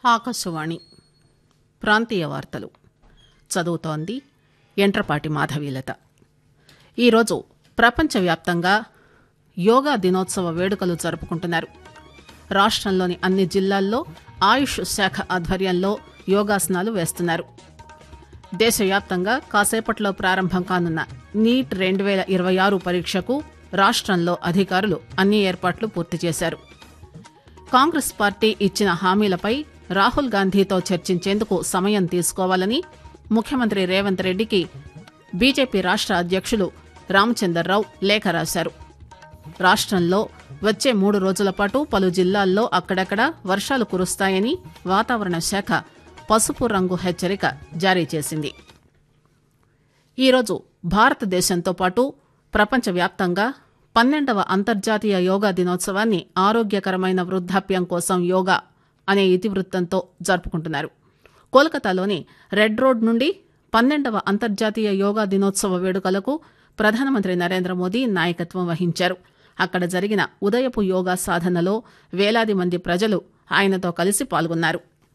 ఆకాశవాణి ప్రాంతీయ వార్తలు చదువుతోంది ఎంట్రపాటి మాధవీలత ఈరోజు ప్రపంచవ్యాప్తంగా యోగా దినోత్సవ వేడుకలు జరుపుకుంటున్నారు రాష్టంలోని అన్ని జిల్లాల్లో ఆయుష్ శాఖ ఆధ్వర్యంలో యోగాసనాలు వేస్తున్నారు దేశవ్యాప్తంగా కాసేపట్లో ప్రారంభం కానున్న నీట్ రెండు వేల ఇరవై ఆరు పరీక్షకు రాష్టంలో అధికారులు అన్ని ఏర్పాట్లు పూర్తి చేశారు కాంగ్రెస్ పార్టీ ఇచ్చిన హామీలపై రాహుల్ గాంధీతో చర్చించేందుకు సమయం తీసుకోవాలని ముఖ్యమంత్రి రేవంత్ రెడ్డికి బీజేపీ రాష్ట అధ్యక్షులు రామచందర్రావు లేఖ రాశారు రాష్టంలో వచ్చే మూడు రోజుల పాటు పలు జిల్లాల్లో అక్కడక్కడ వర్షాలు కురుస్తాయని వాతావరణ శాఖ పసుపు రంగు హెచ్చరిక జారీ చేసింది ఈరోజు భారతదేశంతో పాటు ప్రపంచవ్యాప్తంగా పన్నెండవ అంతర్జాతీయ యోగా దినోత్సవాన్ని ఆరోగ్యకరమైన వృద్ధాప్యం కోసం యోగా అనే ఇతివృత్తంతో జరుపుకుంటున్నారు కోల్కతాలోని రెడ్ రోడ్ నుండి పన్నెండవ అంతర్జాతీయ యోగా దినోత్సవ వేడుకలకు ప్రధానమంత్రి నరేంద్ర మోదీ నాయకత్వం వహించారు అక్కడ జరిగిన ఉదయపు యోగా సాధనలో వేలాది మంది ప్రజలు ఆయనతో కలిసి పాల్గొన్నారు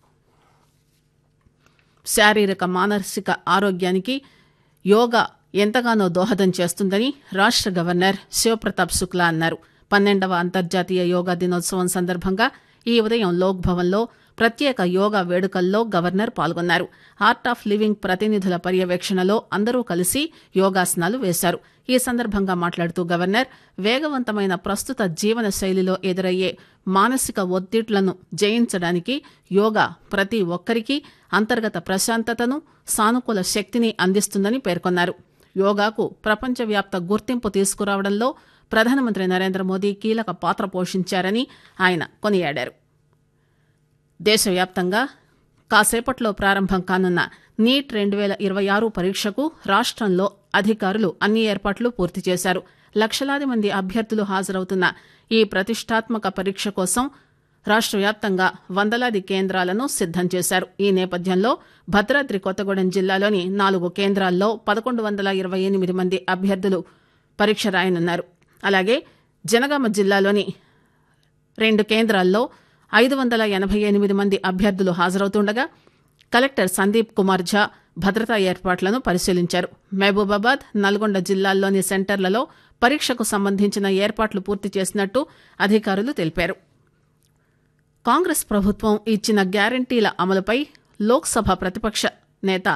శారీరక మానసిక ఆరోగ్యానికి యోగా ఎంతగానో దోహదం చేస్తుందని రాష్ట గవర్నర్ శివప్రతాప్ శుక్లా అన్నారు పన్నెండవ అంతర్జాతీయ యోగా దినోత్సవం సందర్భంగా ఈ ఉదయం లోక్ భవన్లో ప్రత్యేక యోగా వేడుకల్లో గవర్నర్ పాల్గొన్నారు ఆర్ట్ ఆఫ్ లివింగ్ ప్రతినిధుల పర్యవేక్షణలో అందరూ కలిసి యోగాసనాలు వేశారు ఈ సందర్భంగా మాట్లాడుతూ గవర్నర్ వేగవంతమైన ప్రస్తుత జీవన శైలిలో ఎదురయ్యే మానసిక ఒత్తిళ్లను జయించడానికి యోగా ప్రతి ఒక్కరికి అంతర్గత ప్రశాంతతను సానుకూల శక్తిని అందిస్తుందని పేర్కొన్నారు యోగాకు ప్రపంచవ్యాప్త గుర్తింపు తీసుకురావడంలో ప్రధానమంత్రి నరేంద్ర మోదీ కీలక పాత్ర పోషించారని ఆయన కొనియాడారు దేశవ్యాప్తంగా కాసేపట్లో ప్రారంభం కానున్న నీట్ రెండు వేల ఇరవై ఆరు పరీక్షకు రాష్టంలో అధికారులు అన్ని ఏర్పాట్లు పూర్తి చేశారు లక్షలాది మంది అభ్యర్థులు హాజరవుతున్న ఈ ప్రతిష్టాత్మక పరీక్ష కోసం రాష్ట వ్యాప్తంగా వందలాది కేంద్రాలను సిద్దం చేశారు ఈ నేపథ్యంలో భద్రాద్రి కొత్తగూడెం జిల్లాలోని నాలుగు కేంద్రాల్లో పదకొండు వందల ఇరవై ఎనిమిది మంది అభ్యర్థులు పరీక్ష రాయనున్నారు అలాగే జనగామ జిల్లాలోని రెండు కేంద్రాల్లో ఐదు వందల ఎనభై ఎనిమిది మంది అభ్యర్థులు హాజరవుతుండగా కలెక్టర్ సందీప్ కుమార్ ఝా భద్రతా ఏర్పాట్లను పరిశీలించారు మహబూబాబాద్ నల్గొండ జిల్లాల్లోని సెంటర్లలో పరీక్షకు సంబంధించిన ఏర్పాట్లు పూర్తి చేసినట్టు అధికారులు తెలిపారు కాంగ్రెస్ ప్రభుత్వం ఇచ్చిన గ్యారంటీల అమలుపై లోక్సభ ప్రతిపక్ష నేత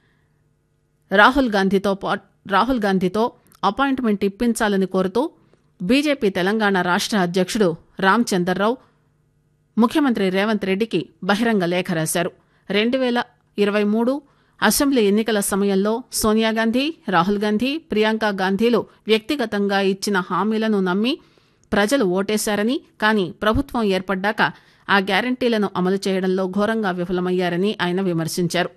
రాహుల్ గాంధీతో రాహుల్ గాంధీతో అపాయింట్మెంట్ ఇప్పించాలని కోరుతూ బీజేపీ తెలంగాణ రాష్ట అధ్యక్షుడు రామచందర్రావు ముఖ్యమంత్రి రేవంత్ రెడ్డికి బహిరంగ లేఖ రాశారు రెండు వేల ఇరవై మూడు అసెంబ్లీ ఎన్నికల సమయంలో సోనియాగాంధీ రాహుల్ గాంధీ ప్రియాంక గాంధీలు వ్యక్తిగతంగా ఇచ్చిన హామీలను నమ్మి ప్రజలు ఓటేశారని కానీ ప్రభుత్వం ఏర్పడ్డాక ఆ గ్యారంటీలను అమలు చేయడంలో ఘోరంగా విఫలమయ్యారని ఆయన విమర్శించారు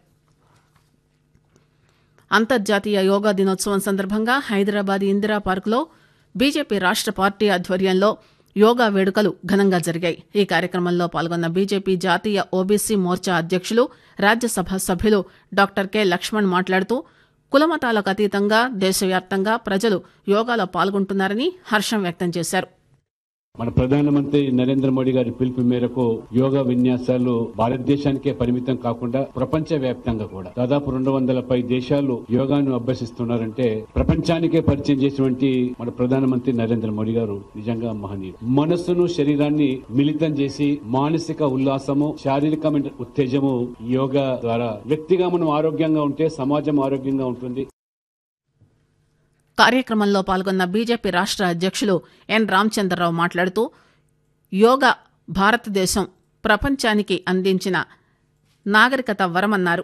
అంతర్జాతీయ యోగా దినోత్సవం సందర్భంగా హైదరాబాద్ ఇందిరా పార్కులో బీజేపీ రాష్ట పార్టీ ఆధ్వర్యంలో యోగా వేడుకలు ఘనంగా జరిగాయి ఈ కార్యక్రమంలో పాల్గొన్న బీజేపీ జాతీయ ఓబీసీ మోర్చా అధ్యక్షులు రాజ్యసభ సభ్యులు డాక్టర్ కె లక్ష్మణ్ మాట్లాడుతూ కులమతాలకు అతీతంగా దేశవ్యాప్తంగా ప్రజలు యోగాలో పాల్గొంటున్నారని హర్షం వ్యక్తం చేశారు మన ప్రధానమంత్రి నరేంద్ర మోడీ గారి పిలుపు మేరకు యోగా విన్యాసాలు భారతదేశానికే పరిమితం కాకుండా ప్రపంచ వ్యాప్తంగా కూడా దాదాపు రెండు వందల పై దేశాలు యోగాను అభ్యసిస్తున్నారంటే ప్రపంచానికే పరిచయం చేసినటువంటి మన ప్రధానమంత్రి నరేంద్ర మోడీ గారు నిజంగా మహనీయుడు మనస్సును శరీరాన్ని మిళితం చేసి మానసిక ఉల్లాసము శారీరకమైన ఉత్తేజము యోగా ద్వారా వ్యక్తిగా మనం ఆరోగ్యంగా ఉంటే సమాజం ఆరోగ్యంగా ఉంటుంది కార్యక్రమంలో పాల్గొన్న బీజేపీ రాష్ట అధ్యక్షులు ఎన్ రామచంద్రరావు మాట్లాడుతూ యోగా భారతదేశం ప్రపంచానికి అందించిన నాగరికత వరమన్నారు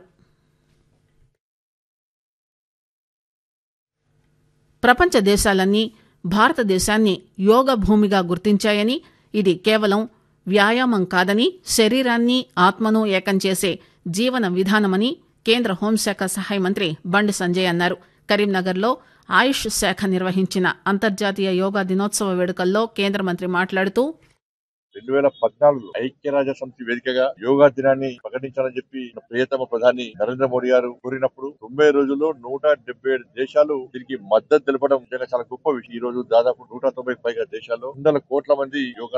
ప్రపంచ దేశాలన్నీ భారతదేశాన్ని యోగ భూమిగా గుర్తించాయని ఇది కేవలం వ్యాయామం కాదని శరీరాన్ని ఆత్మను ఏకం చేసే జీవన విధానమని కేంద్ర హోంశాఖ సహాయ మంత్రి బండి సంజయ్ అన్నారు కరీంనగర్లో ఆయుష్ శాఖ నిర్వహించిన అంతర్జాతీయ యోగా దినోత్సవ వేడుకల్లో కేంద్ర మంత్రి మాట్లాడుతూ రెండు వేల పద్నాలుగులో ఐక్యరాజ్య సమితి వేదికగా యోగా దినాన్ని ప్రకటించాలని చెప్పి మన ప్రియతమ ప్రధాని నరేంద్ర మోడీ గారు కోరినప్పుడు తొంభై రోజుల్లో నూట డెబ్బై ఏడు దేశాలు దీనికి మద్దతు తెలపడం నిజంగా చాలా గొప్ప విషయం ఈ రోజు దాదాపు నూట తొంభై పైగా దేశాల్లో వందల కోట్ల మంది యోగా